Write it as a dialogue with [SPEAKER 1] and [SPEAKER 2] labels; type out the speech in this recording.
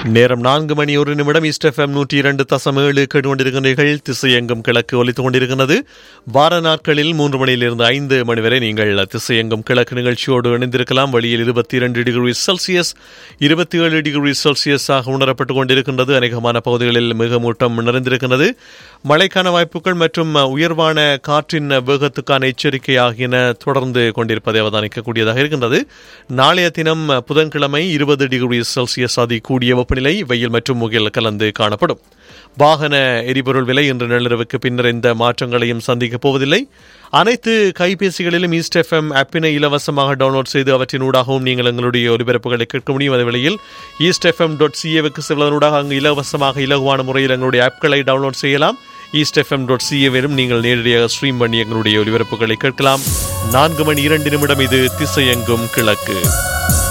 [SPEAKER 1] நேரம் நான்கு மணி ஒரு நிமிடம் ஈஸ்ட் எஃப்எம் நூற்றி இரண்டு தசம் ஏழு கேட்டுக்கொண்டிருக்கிறீர்கள் திசையெங்கும் கிழக்கு ஒலித்துக் கொண்டிருக்கிறது வார நாட்களில் மூன்று மணியிலிருந்து ஐந்து மணி வரை நீங்கள் திசையெங்கும் கிழக்கு நிகழ்ச்சியோடு இணைந்திருக்கலாம் வெளியில் இருபத்தி இரண்டு டிகிரி செல்சியஸ் இருபத்தி ஏழு டிகிரி செல்சியஸாக உணரப்பட்டுக் கொண்டிருக்கின்றது அநேகமான பகுதிகளில் மிக மூட்டம் நிறைந்திருக்கின்றது மழைக்கான வாய்ப்புகள் மற்றும் உயர்வான காற்றின் வேகத்துக்கான எச்சரிக்கை ஆகியன தொடர்ந்து கொண்டிருப்பதை அவதானிக்கக்கூடியதாக இருக்கின்றது நாளைய தினம் புதன்கிழமை இருபது டிகிரி செல்சியஸ் அதி கூடிய வெப்பநிலை வெயில் மற்றும் முகில் கலந்து காணப்படும் வாகன எரிபொருள் விலை இன்று நள்ளிரவுக்கு பின்னர் எந்த மாற்றங்களையும் சந்திக்கப் போவதில்லை அனைத்து கைபேசிகளிலும் ஈஸ்ட் எஃப்எம் ஆப்பினை இலவசமாக டவுன்லோட் செய்து அவற்றின் ஊடாகவும் நீங்கள் எங்களுடைய ஒலிபரப்புகளை கேட்க முடியும் அதே வேளையில் ஈஸ்ட் எஃப்எம் டாட் சிஏவுக்கு செல்வதனூடாக அங்கு இலவசமாக இலகுவான முறையில் எங்களுடைய ஆப்களை டவுன்லோட் செய்யலாம் ஈஸ்ட் எஃப்எம் டாட் சிஏவிலும் நீங்கள் நேரடியாக ஸ்ட்ரீம் பண்ணி எங்களுடைய ஒலிபரப்புகளை கேட்கலாம் நான்கு மணி இரண்டு நிமிடம் இது திசையெங்கும் கிழக்கு